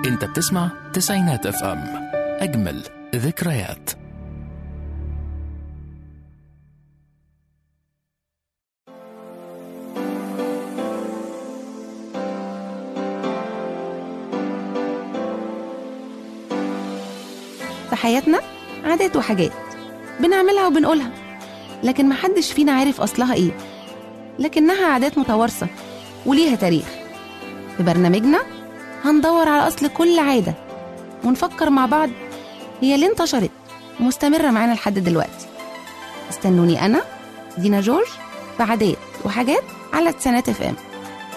انت بتسمع تسعينات اف ام اجمل ذكريات في حياتنا عادات وحاجات بنعملها وبنقولها لكن محدش فينا عارف أصلها إيه لكنها عادات متوارثة وليها تاريخ في برنامجنا هندور على أصل كل عادة ونفكر مع بعض هي ليه انتشرت ومستمرة معانا لحد دلوقتي استنوني أنا دينا جورج بعادات وحاجات على تسعينات اف ام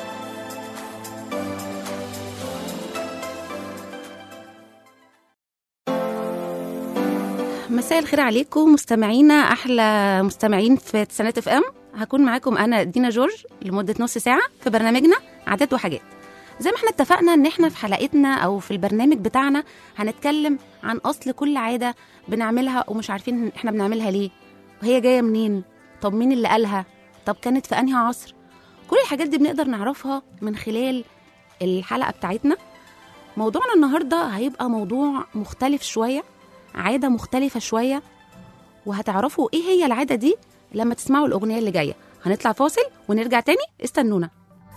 مساء الخير عليكم مستمعينا احلى مستمعين في تسعينات اف ام هكون معاكم انا دينا جورج لمده نص ساعه في برنامجنا عادات وحاجات زي ما احنا اتفقنا ان احنا في حلقتنا او في البرنامج بتاعنا هنتكلم عن اصل كل عاده بنعملها ومش عارفين احنا بنعملها ليه وهي جايه منين طب مين اللي قالها طب كانت في انهي عصر كل الحاجات دي بنقدر نعرفها من خلال الحلقه بتاعتنا موضوعنا النهارده هيبقى موضوع مختلف شويه عاده مختلفه شويه وهتعرفوا ايه هي العاده دي لما تسمعوا الاغنيه اللي جايه هنطلع فاصل ونرجع تاني استنونا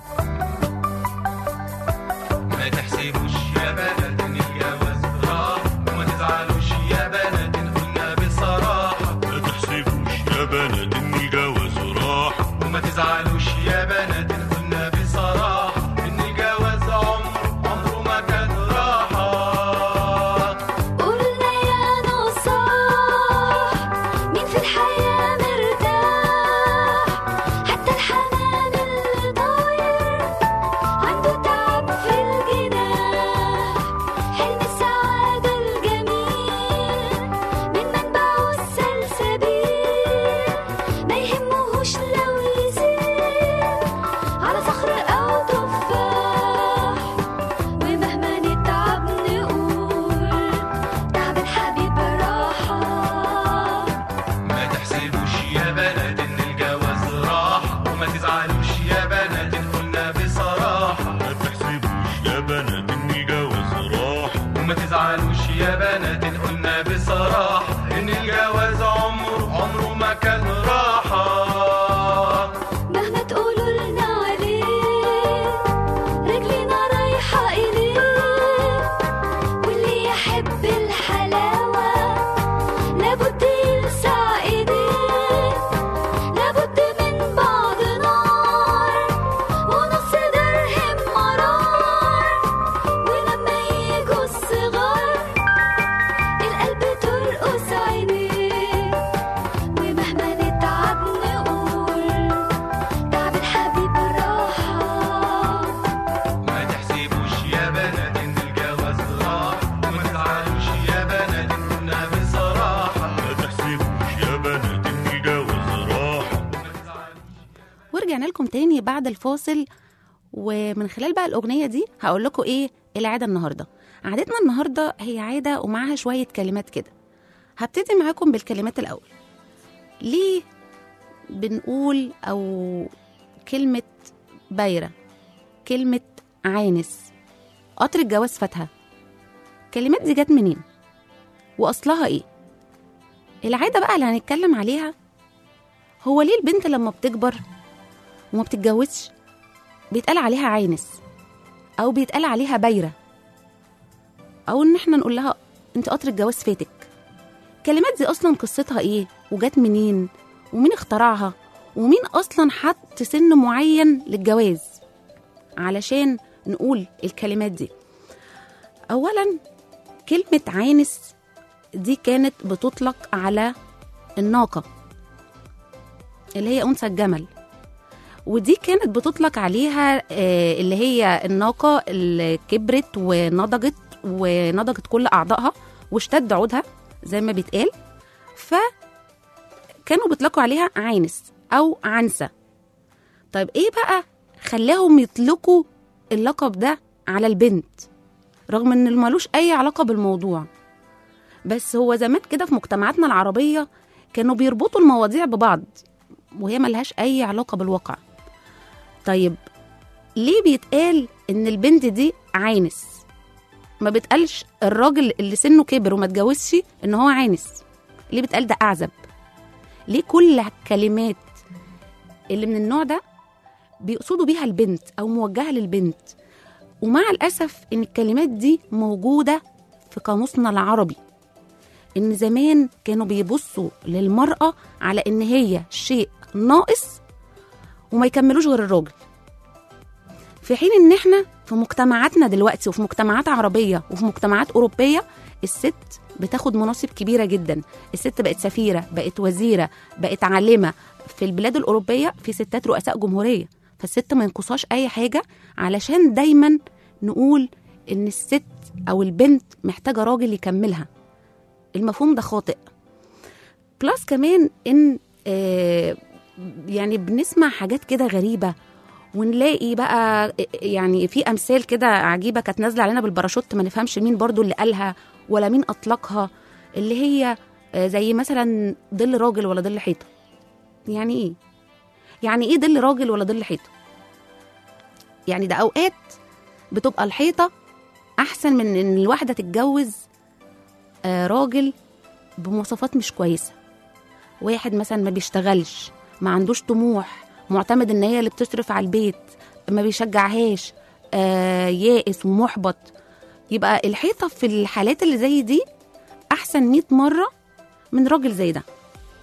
ما تحسبوش يا بنات ان الجواز راح وما تزعلوش يا بنات ان قلنا بصراحة ما تحسبوش يا بنات ان الجواز راح وما تزعلوش يا بنات ان قلنا بصراحة ان الجواز عمره عمره ما كان راحة قلنا يا نصاح مين في الحياة مرتاح حتى الحمام اللي طاير عنده تعب في الجناح حلم السعادة الجميل من منبعه السلسبيل ما يهمهوش لو يسير على صخر أو تفاح ومهما نتعب نقول تعب الحبيب راحة ما تحسبوش يا بنات ان الجواز راح وما تزعلوش يا بنات ان قلنا بصراحة ما تحسبوش يا بنات ان الجواز راح وما تزعلوش يا بنات ان قلنا بصراحة ان الجواز عمره عمره ما كان راحة مهما تقولوا لنا عليه رجلنا رايحة إليه واللي يحب الحلاوة لابد يلسع إيديه لابد من بعض نار ونص درهم مرار ولما يجوا الصغار القلب ترقص عينيه ومهما نتعب نقول تعب الحبيب راحة ما تحسبوش يا بنات ان الجواز راح وما تزعلوش يا بنات ان قلنا بصراحة ما تحسبوش يا بنات ان الجواز راح ورجعنا لكم تاني بعد الفاصل ومن خلال بقى الأغنية دي هقول لكم إيه العادة النهاردة عادتنا النهاردة هي عادة ومعاها شوية كلمات كده هبتدي معاكم بالكلمات الأول ليه بنقول أو كلمة بايرة كلمة عانس قطر الجواز فاتها الكلمات دي جت منين وأصلها إيه العادة بقى اللي هنتكلم عليها هو ليه البنت لما بتكبر وما بتتجوزش بيتقال عليها عانس او بيتقال عليها بايره او ان احنا نقول لها انت قطر الجواز فاتك الكلمات دي اصلا قصتها ايه وجت منين ومين اخترعها ومين اصلا حط سن معين للجواز علشان نقول الكلمات دي اولا كلمه عانس دي كانت بتطلق على الناقه اللي هي انثى الجمل ودي كانت بتطلق عليها آه، اللي هي الناقة اللي كبرت ونضجت ونضجت كل أعضائها واشتد عودها زي ما بيتقال فكانوا بيطلقوا عليها عانس أو عنسة طيب إيه بقى خلاهم يطلقوا اللقب ده على البنت رغم إن ملوش أي علاقة بالموضوع بس هو زمان كده في مجتمعاتنا العربية كانوا بيربطوا المواضيع ببعض وهي ملهاش أي علاقة بالواقع طيب ليه بيتقال إن البنت دي عانس ما بتقالش الراجل اللي سنه كبر وما اتجوزش ان هو عانس ليه بتقال ده اعزب ليه كل الكلمات اللي من النوع ده بيقصدوا بيها البنت او موجهه للبنت ومع الاسف ان الكلمات دي موجوده في قاموسنا العربي ان زمان كانوا بيبصوا للمراه على ان هي شيء ناقص وما يكملوش غير الراجل في حين ان احنا في مجتمعاتنا دلوقتي وفي مجتمعات عربيه وفي مجتمعات اوروبيه الست بتاخد مناصب كبيره جدا الست بقت سفيره بقت وزيره بقت عالمه في البلاد الاوروبيه في ستات رؤساء جمهوريه فالست ما ينقصهاش اي حاجه علشان دايما نقول ان الست او البنت محتاجه راجل يكملها المفهوم ده خاطئ بلس كمان ان آه يعني بنسمع حاجات كده غريبه ونلاقي بقى يعني في امثال كده عجيبه كانت نازله علينا بالباراشوت ما نفهمش مين برضو اللي قالها ولا مين اطلقها اللي هي آه، زي مثلا ظل راجل ولا ظل حيطه يعني ايه يعني ايه ظل راجل ولا ظل حيطه يعني ده اوقات بتبقى الحيطه احسن من ان الواحده تتجوز آه، راجل بمواصفات مش كويسه واحد مثلا ما بيشتغلش ما عندوش طموح معتمد ان هي اللي بتصرف على البيت ما بيشجعهاش آه يائس ومحبط يبقى الحيطه في الحالات اللي زي دي احسن 100 مره من راجل زي ده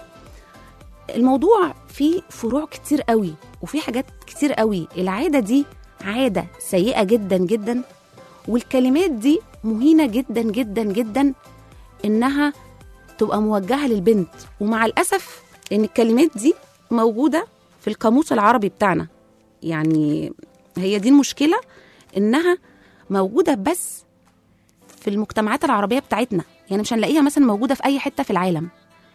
الموضوع فيه فروع كتير قوي وفي حاجات كتير قوي العاده دي عاده سيئه جدا جدا والكلمات دي مهينه جدا جدا جدا انها تبقى موجهه للبنت ومع الاسف ان الكلمات دي موجوده في القاموس العربي بتاعنا يعني هي دي المشكله انها موجوده بس في المجتمعات العربيه بتاعتنا يعني مش هنلاقيها مثلا موجوده في اي حته في العالم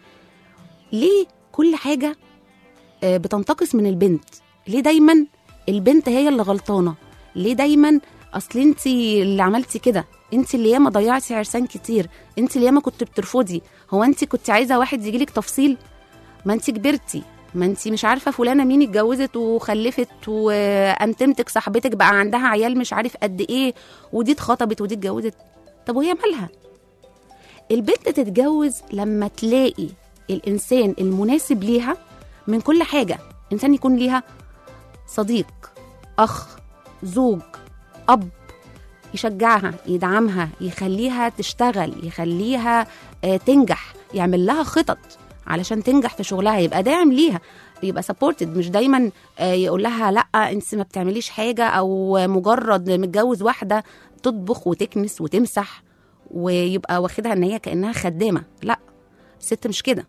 ليه كل حاجه آه، بتنتقص من البنت ليه دايما البنت هي اللي غلطانه ليه دايما اصل انت اللي عملتي كده انت اللي ياما ضيعتي عرسان كتير انت اللي ياما كنت بترفضي هو انت كنت عايزه واحد يجيلك تفصيل ما انت كبرتي ما انت مش عارفه فلانه مين اتجوزت وخلفت وانتمتك صاحبتك بقى عندها عيال مش عارف قد ايه ودي اتخطبت ودي اتجوزت طب وهي مالها البنت تتجوز لما تلاقي الانسان المناسب ليها من كل حاجه انسان يكون ليها صديق اخ زوج اب يشجعها يدعمها يخليها تشتغل يخليها آه، تنجح يعمل لها خطط علشان تنجح في شغلها يبقى داعم ليها يبقى سبورتد مش دايما آه، يقول لها لا انت ما بتعمليش حاجه او مجرد متجوز واحده تطبخ وتكنس وتمسح ويبقى واخدها ان هي كانها خدامه لا الست مش كده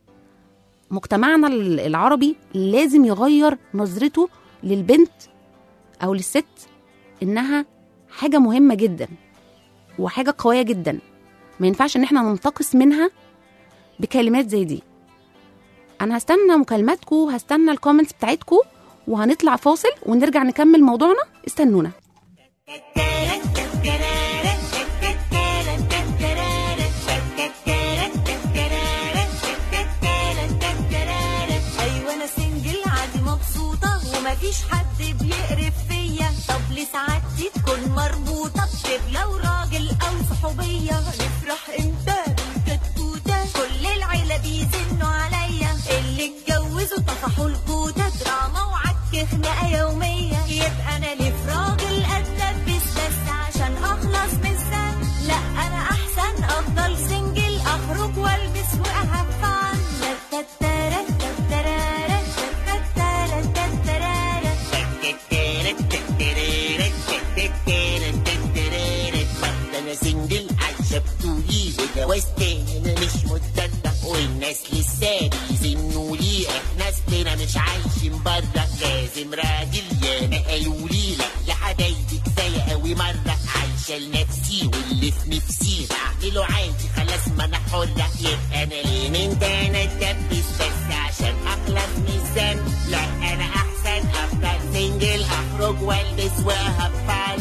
مجتمعنا العربي لازم يغير نظرته للبنت او للست انها حاجه مهمه جدا وحاجه قويه جدا ما ينفعش ان احنا ننتقص منها بكلمات زي دي انا هستنى مكالماتكم هستنى الكومنتس بتاعتكم وهنطلع فاصل ونرجع نكمل موضوعنا استنونا ايوه انا سنجل عادي مبسوطه ومفيش حد بيقرف فيا طب ليه سعادتي تكون مربوطه بشبله وراجل او صحوبيه نفرح امتى بالكتكوته كل العيله بيزنوا عليا اللي اتجوزوا طفحوا الكوته دراما وعك خناقه يوميه يبقى انا ليه في راجل اتلبس بس عشان اخلص من الذنب لا انا احسن افضل سنجل اخرج والبس واهم فن انا سنجل عايشه بطولي وجواز تاني انا مش متدلع والناس لسه بيزنوا لي احنا اصلنا مش عايشين بره لازم راجل ياما قالوا لي لا يا حبايبي كفايه قوي مره عايشه لنفسي واللي في نفسي بعمله عادي خلاص ما انا حره يبقى انا ليه من ده انا اتدبس بس عشان اخلص من الذنب لا انا احسن افضل سنجل اخرج والبس وهبفن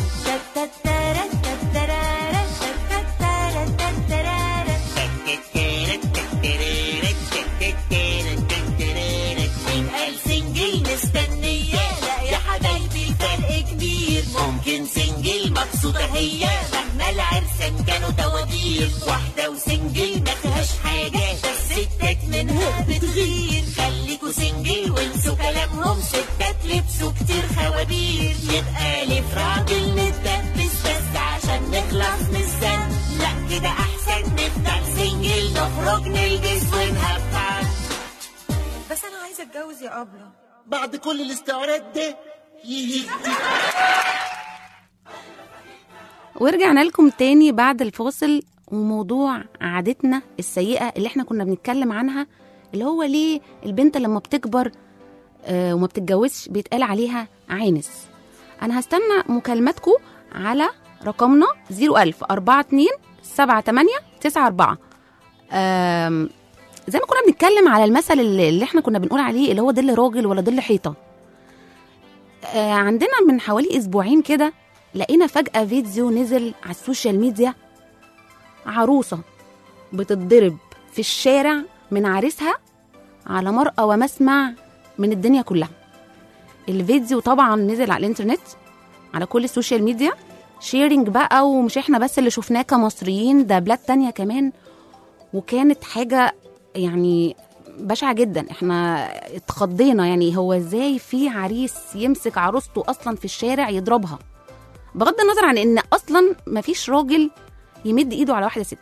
مين قال سنجل مستنية لا يا حبايبي الفرق كبير ممكن سنجل مبسوطة هي مهما العرس عشان كانوا توابير واحدة وسنجل ما فيهاش حاجة بس ستات منها بتغير خليكوا سنجل وانسوا كلامهم ستات لبسوا كتير خوابير يبقى ليه في راجل نتدبس بس عشان نخلص من الزن لا كده احسن نفضل سنجل نخرج نلبس ونهفن بس انا عايزه اتجوز يا ابله بعد كل الاستعراض ده يهدي ورجعنا لكم تاني بعد الفاصل وموضوع عادتنا السيئة اللي احنا كنا بنتكلم عنها اللي هو ليه البنت لما بتكبر آه، وما بتتجوزش بيتقال عليها عانس انا هستنى مكالماتكم على رقمنا 01000 42 78 94 آم، زي ما كنا بنتكلم على المثل اللي اللي احنا كنا بنقول عليه اللي هو ظل راجل ولا ظل حيطه آه، عندنا من حوالي اسبوعين كده لقينا فجأة فيديو نزل على السوشيال ميديا عروسة بتتضرب في الشارع من عريسها على مرأى ومسمع من الدنيا كلها الفيديو طبعا نزل على الانترنت على كل السوشيال ميديا شيرنج بقى ومش احنا بس اللي شفناه كمصريين ده بلاد تانية كمان وكانت حاجة يعني بشعة جدا احنا اتخضينا يعني هو ازاي في عريس يمسك عروسته اصلا في الشارع يضربها بغض النظر عن ان اصلا مفيش راجل يمد ايده على واحده ست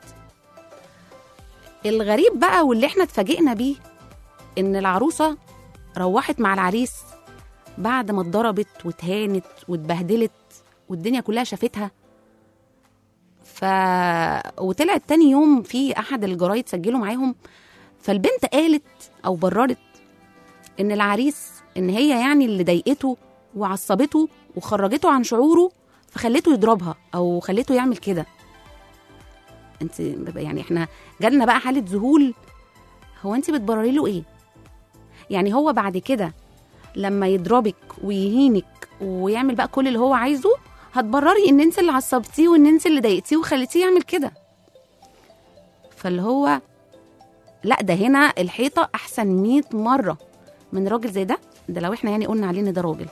الغريب بقى واللي احنا اتفاجئنا بيه ان العروسه روحت مع العريس بعد ما اتضربت واتهانت واتبهدلت والدنيا كلها شافتها ف وطلعت تاني يوم في احد الجرايد سجلوا معاهم فالبنت قالت او بررت ان العريس ان هي يعني اللي ضايقته وعصبته وخرجته عن شعوره فخليته يضربها او خليته يعمل كده انت يعني احنا جالنا بقى حاله ذهول هو انت بتبرري له ايه يعني هو بعد كده لما يضربك ويهينك ويعمل بقى كل اللي هو عايزه هتبرري ان انت اللي عصبتيه وان انت اللي ضايقتيه وخليتيه يعمل كده فاللي هو لا ده هنا الحيطه احسن 100 مره من راجل زي ده ده لو احنا يعني قلنا عليه ان ده راجل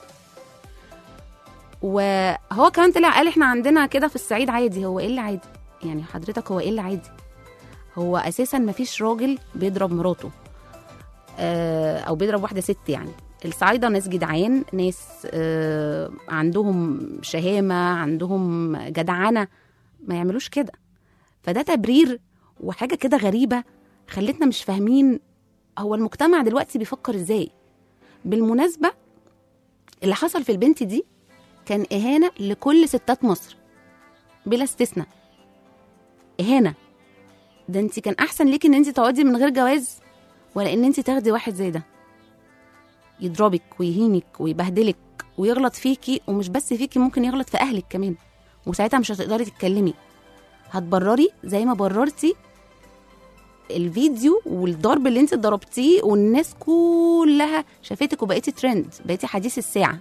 وهو كمان طلع قال احنا عندنا كده في الصعيد عادي هو ايه اللي عادي يعني حضرتك هو ايه اللي عادي هو اساسا مفيش راجل بيضرب مراته آه، او بيضرب واحده ست يعني الصعايده ناس جدعان ناس آه، عندهم شهامه عندهم جدعنه ما يعملوش كده فده تبرير وحاجه كده غريبه خلتنا مش فاهمين هو المجتمع دلوقتي بيفكر ازاي بالمناسبه اللي حصل في البنت دي كان إهانة لكل ستات مصر بلا استثناء إهانة ده انت كان أحسن ليكي إن انت تقعدي من غير جواز ولا إن انت تاخدي واحد زي ده يضربك ويهينك ويبهدلك ويغلط فيكي ومش بس فيكي ممكن يغلط في أهلك كمان وساعتها مش هتقدري تتكلمي هتبرري زي ما بررتي الفيديو والضرب اللي انت ضربتيه والناس كلها شافتك وبقيتي ترند بقيتي حديث الساعه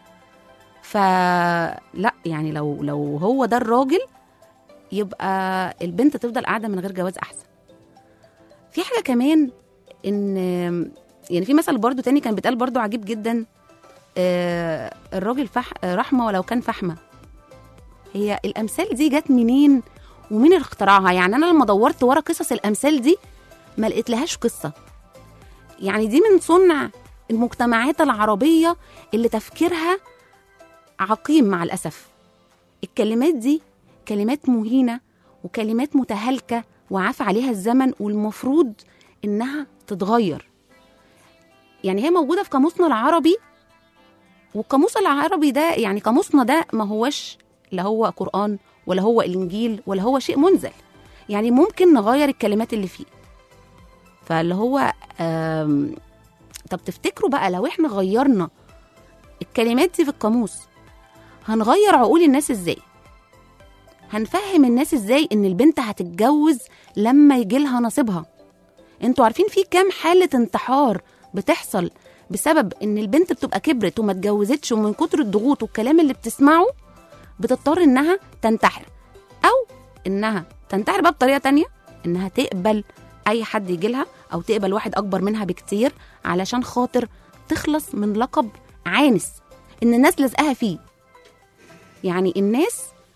فلا يعني لو لو هو ده الراجل يبقى البنت تفضل قاعده من غير جواز احسن في حاجه كمان ان يعني في مثل برضو تاني كان بيتقال برضو عجيب جدا آه، الراجل فح رحمه ولو كان فحمه هي الامثال دي جت منين ومين اللي اخترعها يعني انا لما دورت ورا قصص الامثال دي ما لقيت لهاش قصه يعني دي من صنع المجتمعات العربيه اللي تفكيرها عقيم مع الأسف الكلمات دي كلمات مهينة وكلمات متهالكة وعاف عليها الزمن والمفروض إنها تتغير يعني هي موجودة في قاموسنا العربي والقاموس العربي ده يعني قاموسنا ده ما هوش لا هو قرآن ولا هو الإنجيل ولا هو شيء منزل يعني ممكن نغير الكلمات اللي فيه فاللي هو آم، طب تفتكروا بقى لو احنا غيرنا الكلمات دي في القاموس هنغير عقول الناس ازاي هنفهم الناس ازاي ان البنت هتتجوز لما يجيلها نصيبها انتوا عارفين في كام حالة انتحار بتحصل بسبب ان البنت بتبقى كبرت وما اتجوزتش ومن كتر الضغوط والكلام اللي بتسمعه بتضطر انها تنتحر او انها تنتحر بقى بطريقة تانية انها تقبل اي حد يجيلها او تقبل واحد اكبر منها بكتير علشان خاطر تخلص من لقب عانس ان الناس لازقاها فيه يعني الناس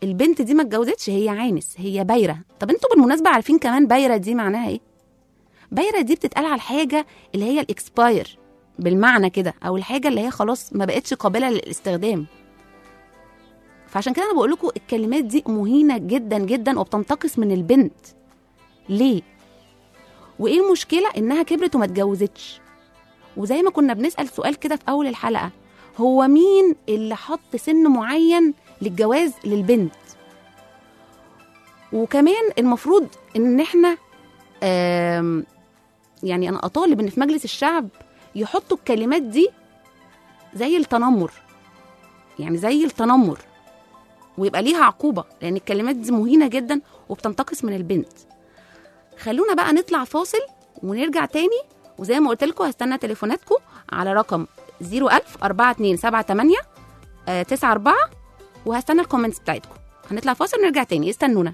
البنت دي ما اتجوزتش هي عانس هي بايره طب انتوا بالمناسبه عارفين كمان بايره دي معناها ايه بايره دي بتتقال على الحاجه اللي هي الاكسباير بالمعنى كده او الحاجه اللي هي خلاص ما بقتش قابله للاستخدام فعشان كده انا بقول لكم الكلمات دي مهينه جدا جدا وبتنتقص من البنت ليه وايه المشكله انها كبرت وما اتجوزتش وزي ما كنا بنسال سؤال كده في اول الحلقه هو مين اللي حط سن معين للجواز للبنت وكمان المفروض ان احنا آم، يعني انا اطالب ان في مجلس الشعب يحطوا الكلمات دي زي التنمر يعني زي التنمر ويبقى ليها عقوبه لان الكلمات دي مهينه جدا وبتنتقص من البنت خلونا بقى نطلع فاصل ونرجع تاني وزي ما قلت لكم هستنى تليفوناتكم على رقم 01000 4278 94 وهستنى الكومنتس بتاعتكم هنطلع فاصل ونرجع تاني استنونا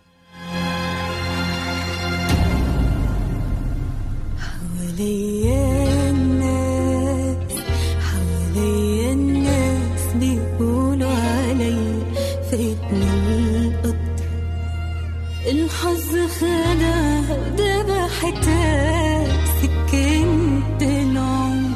حواليا الناس حواليا الناس بيقولوا علي فاتني القطر الحظ خدع وذبح حتات سكنت العمر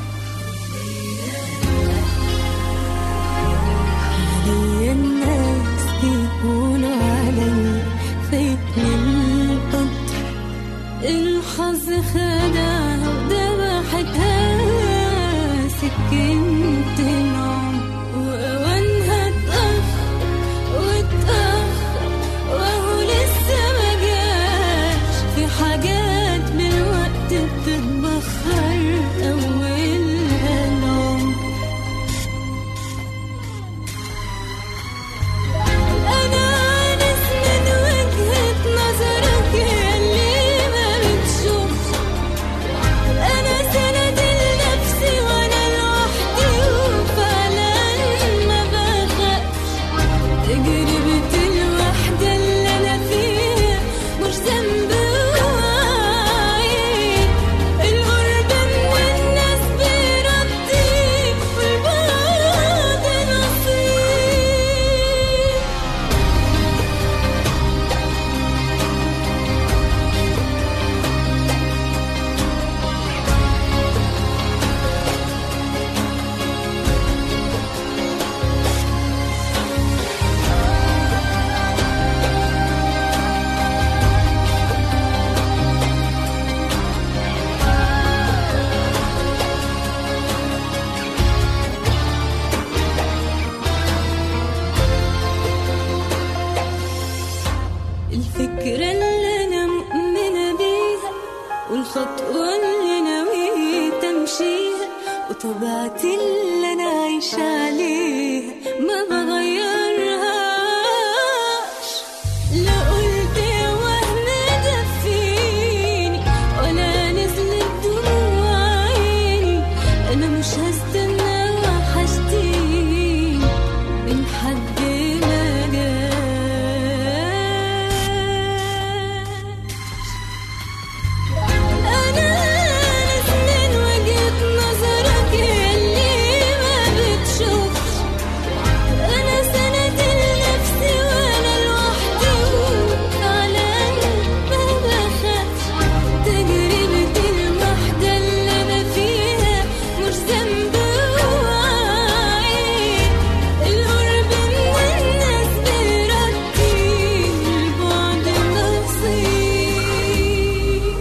حواليا الناس بيقولوا علي فاتني القطر الحظ خدع وذبحتها سكنت العمر وأوانها اتأخر واتأخر وهو لسه ما جاش في حاجات بالوقت بتتبخر أولها العمر أنا عانس من وجهة نظرك ياللي ما بتشوفش أنا سند لنفسي وأنا لوحدي وفعلا ما بخافش تجربة الوحدة اللي أنا فيها مش ذنب وعيب القرب من الناس بيرضي والبعد نصيب الفكرة اللي أنا مؤمنة بيها والخطوة اللي ناوية أمشيها وطبيعتي اللي أنا عايشة عليها ما بغيرهاش لا قلت يا وهم دفيني ولا نزلت دموع عيني أنا مش هستنى وحشتيني من حد ما جاش أنا ناس من وجهة نظرك اللي ما بتشوفش أنا سند لنفسي وأنا لوحدي وفعلا ما بخافش تجربة الوحدة اللي أنا فيها مش ذنب وعيب القرب من الناس بيرضي البعد نصيب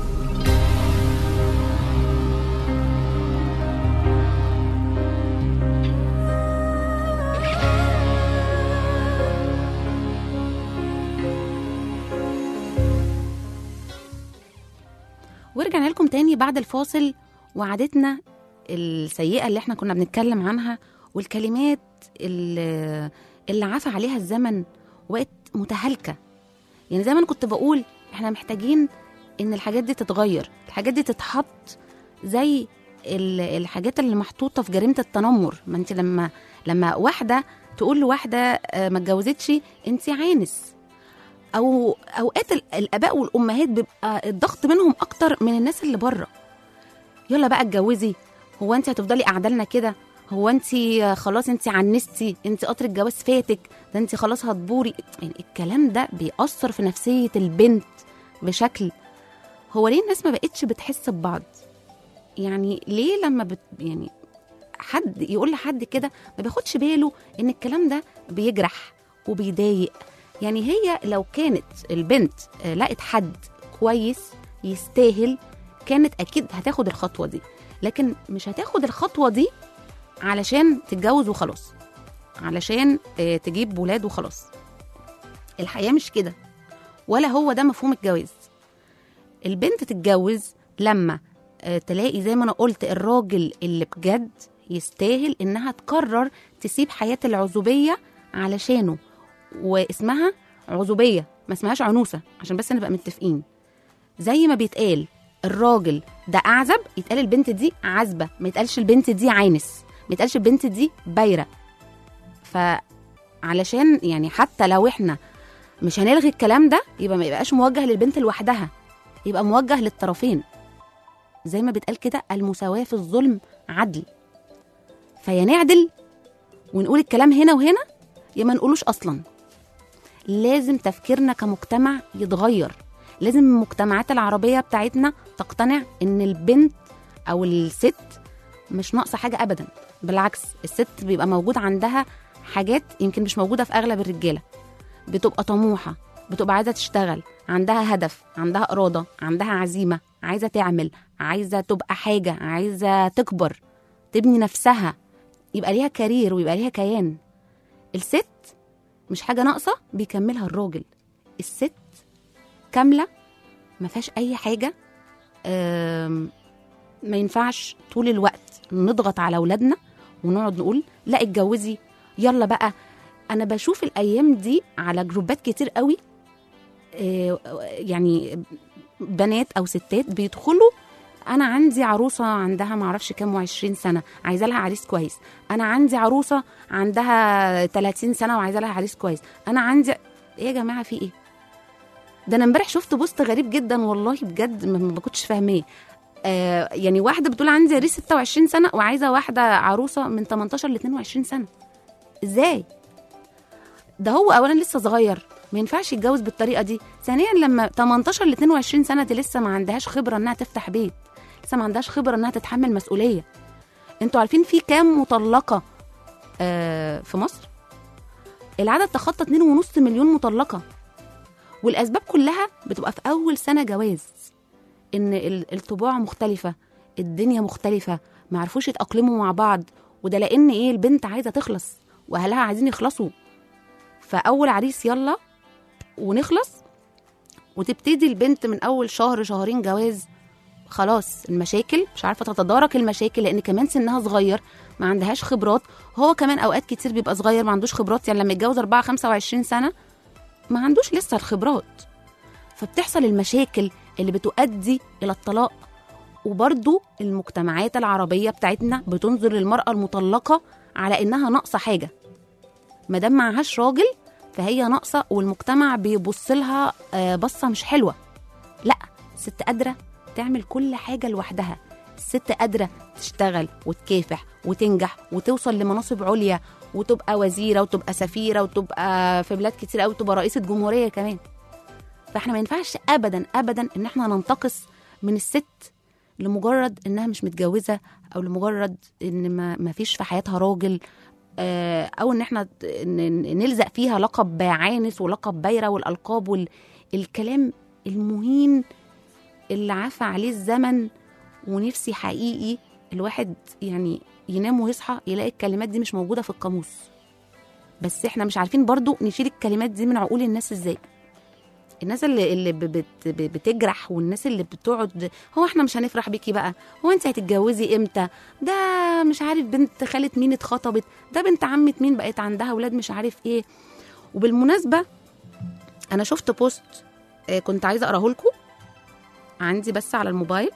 ورجعنا لكم تاني بعد الفاصل وعادتنا السيئة اللي احنا كنا بنتكلم عنها والكلمات اللي, اللي عفى عليها الزمن وبقت متهالكة يعني زي ما انا كنت بقول احنا محتاجين ان الحاجات دي تتغير الحاجات دي تتحط زي ال- الحاجات اللي محطوطة في جريمة التنمر ما انت لما لما واحدة تقول لواحدة آه، ما اتجوزتش انت عانس او اوقات ال- الاباء والامهات بيبقى الضغط منهم اكتر من الناس اللي بره يلا بقى اتجوزي هو انت هتفضلي قاعده لنا كده هو انت خلاص انت عنستي انت قطر الجواز فاتك ده انت خلاص هتبوري يعني الكلام ده بيأثر في نفسية البنت بشكل هو ليه الناس ما بقتش بتحس ببعض يعني ليه لما بت يعني حد يقول لحد كده ما بياخدش باله ان الكلام ده بيجرح وبيضايق يعني هي لو كانت البنت آه، لقت حد كويس يستاهل كانت اكيد هتاخد الخطوه دي لكن مش هتاخد الخطوه دي علشان تتجوز وخلاص علشان آه، تجيب ولاد وخلاص الحياه مش كده ولا هو ده مفهوم الجواز البنت تتجوز لما آه، تلاقي زي ما انا قلت الراجل اللي بجد يستاهل انها تقرر تسيب حياه العزوبيه علشانه واسمها عزوبيه ما اسمهاش عنوسه عشان بس نبقى متفقين زي ما بيتقال الراجل ده اعزب يتقال البنت دي عزبه ما يتقالش البنت دي عانس ما يتقالش البنت دي بايره فعلشان يعني حتى لو احنا مش هنلغي الكلام ده يبقى ما يبقاش موجه للبنت لوحدها يبقى موجه للطرفين زي ما بيتقال كده المساواة في الظلم عدل فيا نعدل ونقول الكلام هنا وهنا يا ما نقولوش أصلا لازم تفكيرنا كمجتمع يتغير لازم المجتمعات العربية بتاعتنا تقتنع إن البنت أو الست مش ناقصة حاجة أبدا بالعكس الست بيبقى موجود عندها حاجات يمكن مش موجودة في أغلب الرجالة بتبقى طموحة بتبقى عايزة تشتغل عندها هدف عندها إرادة عندها عزيمة عايزة تعمل عايزة تبقى حاجة عايزة تكبر تبني نفسها يبقى ليها كارير ويبقى ليها كيان الست مش حاجة ناقصة بيكملها الراجل الست كاملة ما فيهاش أي حاجة آم، ما ينفعش طول الوقت نضغط على أولادنا ونقعد نقول لا اتجوزي يلا بقى أنا بشوف الأيام دي على جروبات كتير قوي آه، يعني بنات او ستات بيدخلوا انا عندي عروسه عندها معرفش كام وعشرين سنه عايزه لها عريس كويس انا عندي عروسه عندها 30 سنه وعايزه لها عريس كويس انا عندي ايه يا جماعه في ايه ده انا امبارح شفت بوست غريب جدا والله بجد ما ما كنتش فاهماه آه يعني واحده بتقول عندي عريس 26 سنه وعايزه واحده عروسه من 18 ل 22 سنه ازاي ده هو اولا لسه صغير ما ينفعش يتجوز بالطريقه دي ثانيا لما 18 ل 22 سنه دي لسه ما عندهاش خبره انها تفتح بيت لسه ما عندهاش خبره انها تتحمل مسؤوليه انتوا عارفين في كام مطلقه آه في مصر العدد تخطى 2.5 مليون مطلقه والاسباب كلها بتبقى في اول سنه جواز ان ال- الطباع مختلفه الدنيا مختلفه ما عرفوش يتاقلموا مع بعض وده لان ايه البنت عايزه تخلص واهلها عايزين يخلصوا فاول عريس يلا ونخلص وتبتدي البنت من اول شهر شهرين جواز خلاص المشاكل مش عارفه تتدارك المشاكل لان كمان سنها صغير ما عندهاش خبرات هو كمان اوقات كتير بيبقى صغير ما عندوش خبرات يعني لما يتجوز 4 25 سنه ما عندوش لسه الخبرات فبتحصل المشاكل اللي بتؤدي الى الطلاق وبرضو المجتمعات العربيه بتاعتنا بتنظر للمراه المطلقه على انها ناقصه حاجه ما دام معهاش راجل فهي ناقصه والمجتمع بيبص لها آه، بصه مش حلوه لا الست قادره تعمل كل حاجه لوحدها الست قادره تشتغل وتكافح وتنجح وتوصل لمناصب عليا وتبقى وزيره وتبقى سفيره وتبقى في بلاد كتير قوي تبقى رئيسه جمهوريه كمان فاحنا ما ينفعش ابدا ابدا ان احنا ننتقص من الست لمجرد انها مش متجوزه او لمجرد ان ما ما فيش في حياتها راجل آه، او ان احنا ت- ن- نلزق فيها لقب عانس ولقب بايره والالقاب والكلام المهين اللي عفى عليه الزمن ونفسي حقيقي الواحد يعني ينام ويصحى يلاقي الكلمات دي مش موجوده في القاموس بس احنا مش عارفين برضو نشيل الكلمات دي من عقول الناس ازاي الناس اللي اللي ب- بت ب- بتجرح والناس اللي بتقعد هو احنا مش هنفرح بيكي بقى هو انت هتتجوزي امتى ده مش عارف بنت خالة مين اتخطبت ده بنت عمة مين بقت عندها ولاد مش عارف ايه وبالمناسبة انا شفت بوست آه، كنت عايزة اقراه لكم عندي بس على الموبايل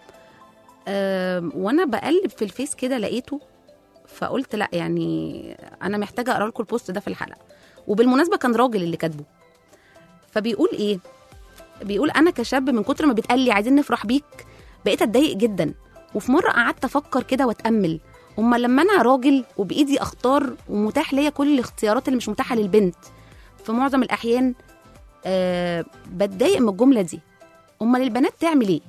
آم، وانا بقلب في الفيس كده لقيته فقلت لا يعني انا محتاجه اقرا لكم البوست ده في الحلقه وبالمناسبه كان راجل اللي كاتبه فبيقول ايه بيقول انا كشاب من كتر ما بيتقال لي عايزين نفرح بيك بقيت اتضايق جدا وفي مره قعدت افكر كده واتامل اما لما انا راجل وبايدي اختار ومتاح ليا كل الاختيارات اللي مش متاحه للبنت في معظم الاحيان أه بتضايق من الجمله دي امال البنات تعمل ايه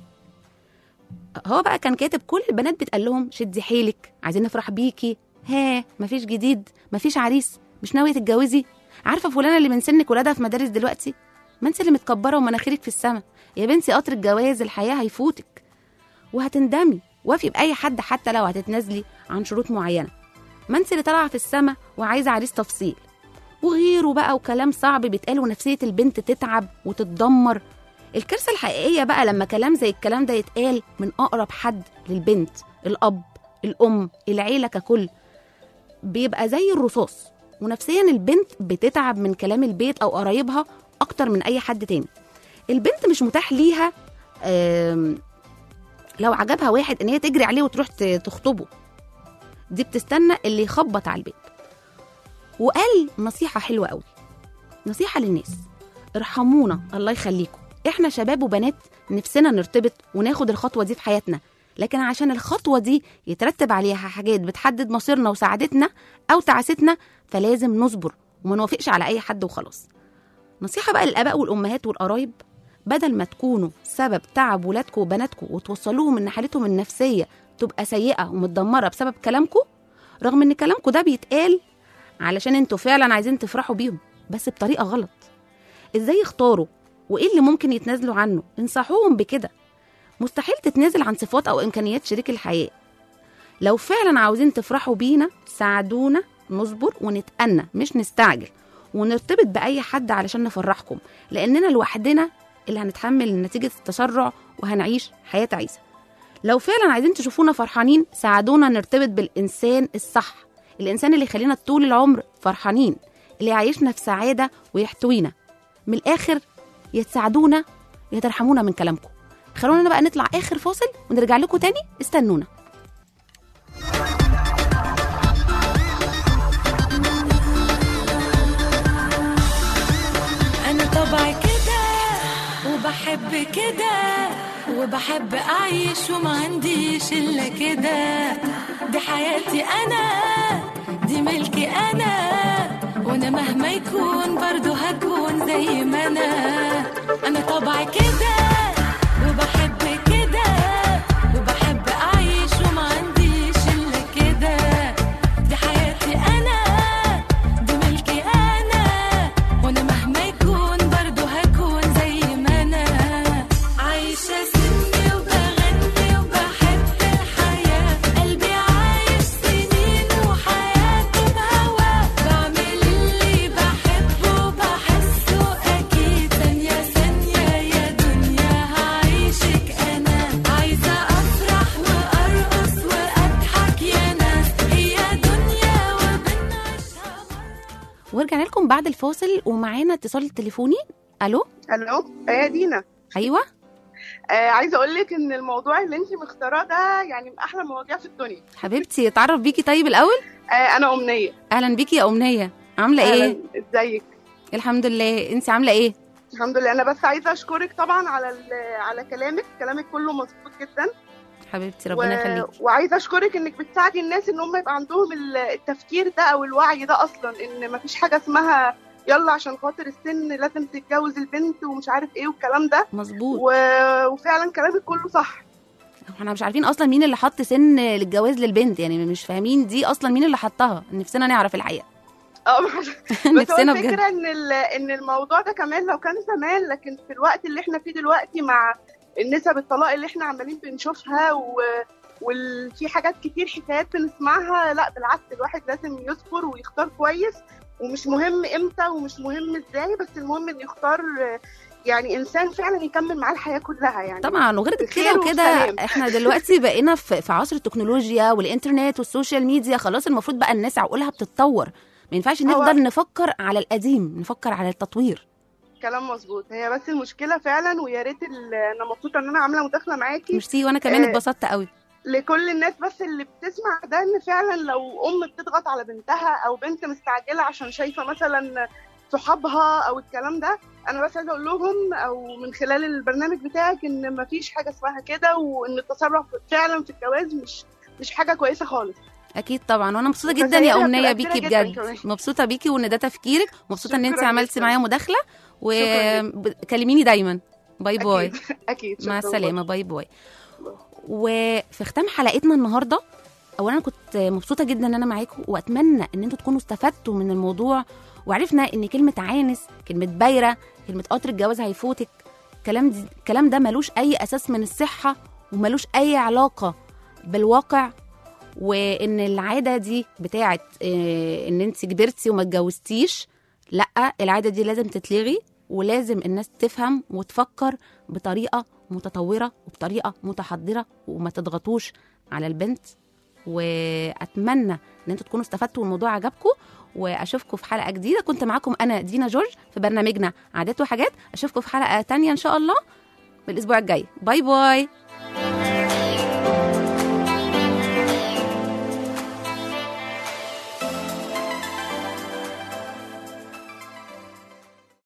هو بقى كان كاتب كل البنات بتقال لهم شدي حيلك عايزين نفرح بيكي ها مفيش جديد مفيش عريس مش ناويه تتجوزي عارفه فلانه اللي من سنك ولادها في مدارس دلوقتي ما انت اللي متكبره ومناخيرك في السما يا بنتي قطر الجواز الحياه هيفوتك وهتندمي وافي باي حد حتى لو هتتنازلي عن شروط معينه ما انت اللي طالعه في السما وعايزه عريس تفصيل وغيره بقى وكلام صعب بيتقال ونفسيه البنت تتعب وتتدمر الكارثه الحقيقيه بقى لما كلام زي الكلام ده يتقال من اقرب حد للبنت الاب الام العيله ككل بيبقى زي الرصاص ونفسيا البنت بتتعب من كلام البيت او قرايبها اكتر من اي حد تاني البنت مش متاح ليها آم، لو عجبها واحد ان هي تجري عليه وتروح ت- تخطبه دي بتستنى اللي يخبط على الباب وقال نصيحة حلوة قوي نصيحة للناس ارحمونا الله يخليكم احنا شباب وبنات نفسنا نرتبط وناخد الخطوة دي في حياتنا لكن عشان الخطوة دي يترتب عليها حاجات بتحدد مصيرنا وسعادتنا أو تعاستنا فلازم نصبر وما نوافقش على أي حد وخلاص نصيحة بقى للآباء والأمهات والقرايب بدل ما تكونوا سبب تعب ولادكم وبناتكم وتوصلوهم ان حالتهم النفسيه تبقى سيئه ومتدمره بسبب كلامكم رغم ان كلامكم ده بيتقال علشان انتوا فعلا عايزين تفرحوا بيهم بس بطريقه غلط ازاي يختاروا وايه اللي ممكن يتنازلوا عنه انصحوهم بكده مستحيل تتنازل عن صفات او امكانيات شريك الحياه لو فعلا عاوزين تفرحوا بينا ساعدونا نصبر ونتأنى مش نستعجل ونرتبط بأي حد علشان نفرحكم لأننا لوحدنا اللي هنتحمل نتيجة التسرع وهنعيش حياة تعيسة لو فعلا عايزين تشوفونا فرحانين ساعدونا نرتبط بالإنسان الصح الإنسان اللي يخلينا طول العمر فرحانين اللي يعيشنا في سعادة ويحتوينا من الآخر يا تساعدونا يا ترحمونا من كلامكم خلونا بقى نطلع آخر فاصل ونرجع لكم تاني استنونا أنا طبعي كده وبحب كده وبحب أعيش وما عنديش إلا كده دي حياتي أنا دي ملكي أنا وأنا مهما يكون برضو هكون زي ما أنا أنا طبعي كده وبحب كده وبحب أعيش وما عنديش إلا كده دي حياتي أنا دي ملكي أنا وأنا مهما يكون برضو هكون زي ما أنا عايشة سني وبغني وبحب الحياة قلبي عايش سنين وحياته بهواه بعمل اللي بحبه وبحسه أكيد ثانية ثانية يا دنيا هعيشك أنا عايزة أفرح وأرقص وأضحك يا ناس هي دنيا وبنعيشها ورجعنا لكم بعد الفاصل ومعانا اتصال تليفوني الو الو يا دينا ايوه آه عايزه اقول لك ان الموضوع اللي انت مختاراه ده يعني من احلى المواضيع في الدنيا حبيبتي اتعرف بيكي طيب الاول آه انا امنيه اهلا بيكي يا امنيه عامله ايه أهلاً، ازيك الحمد لله انت عامله ايه الحمد لله انا بس عايزه اشكرك طبعا على ال- على كلامك كلامك كله مظبوط جدا حبيبتي ربنا يخليكي وعايزه اشكرك انك بتساعدي الناس ان هم يبقى عندهم ال- التفكير ده او الوعي ده اصلا ان مفيش حاجه اسمها يلا عشان خاطر السن لازم تتجوز البنت ومش عارف ايه والكلام ده مظبوط و... وفعلا كلامك كله صح احنا مش عارفين اصلا مين اللي حط سن للجواز للبنت يعني مش فاهمين دي اصلا مين اللي حطها نفسنا نعرف الحقيقه اه بس هو نفسنا بجد الفكره ان ال- ان الموضوع ده كمان لو كان زمان لكن في الوقت اللي احنا فيه دلوقتي مع النسب الطلاق اللي احنا عمالين بنشوفها و وفي حاجات كتير حكايات بنسمعها لا بالعكس الواحد لازم يصبر ويختار كويس ومش مهم امتى ومش مهم ازاي بس المهم انه يختار آه، يعني انسان فعلا يكمل معاه الحياه كلها يعني طبعا وغير كده بخير وكده وسلام. احنا دلوقتي بقينا في في عصر التكنولوجيا والانترنت والسوشيال ميديا خلاص المفروض بقى الناس عقولها بتتطور ما ينفعش هو- نفضل نفكر على القديم نفكر على التطوير كلام مظبوط هي بس المشكله فعلا ويا ريت ال- انا مبسوطه ان انا عامله مداخله معاكي ميرسي وانا كمان آه، اتبسطت قوي لكل الناس بس اللي بتسمع ده ان فعلا لو ام بتضغط على بنتها او بنت مستعجله عشان شايفه مثلا صحابها او الكلام ده انا بس عايزه اقول لهم او من خلال البرنامج بتاعك ان مفيش حاجه اسمها كده وان التسرع في- فعلا في الجواز مش مش حاجه كويسه خالص اكيد طبعا وانا مبسوطه جدا وخسائرها يا امنيه بتبقى بيكي كبيرة جداً بجد كمان. مبسوطه بيكي وان ده تفكيرك مبسوطه ان انت شكراً عملتي جداً. معايا مداخله شكراً وكلميني دايما باي باي اكيد اكيد مع شكراً السلامه باي باي وفي ختام حلقتنا النهارده اولا كنت مبسوطه جدا ان انا معاكم واتمنى ان انتوا تكونوا استفدتوا من الموضوع وعرفنا ان كلمه عانس كلمه بايره كلمه قطر الجواز هيفوتك الكلام دي الكلام ده ملوش اي اساس من الصحه وملوش اي علاقه بالواقع وان العاده دي بتاعت آه، ان انت كبرتي وما اتجوزتيش لا العاده دي لازم تتلغي ولازم الناس تفهم وتفكر بطريقه متطوره وبطريقه متحضره وما تضغطوش على البنت واتمنى ان انتوا تكونوا استفدتوا والموضوع عجبكم واشوفكم في حلقه جديده كنت معاكم انا دينا جورج في برنامجنا عادات وحاجات اشوفكم في حلقه تانية ان شاء الله الاسبوع الجاي باي باي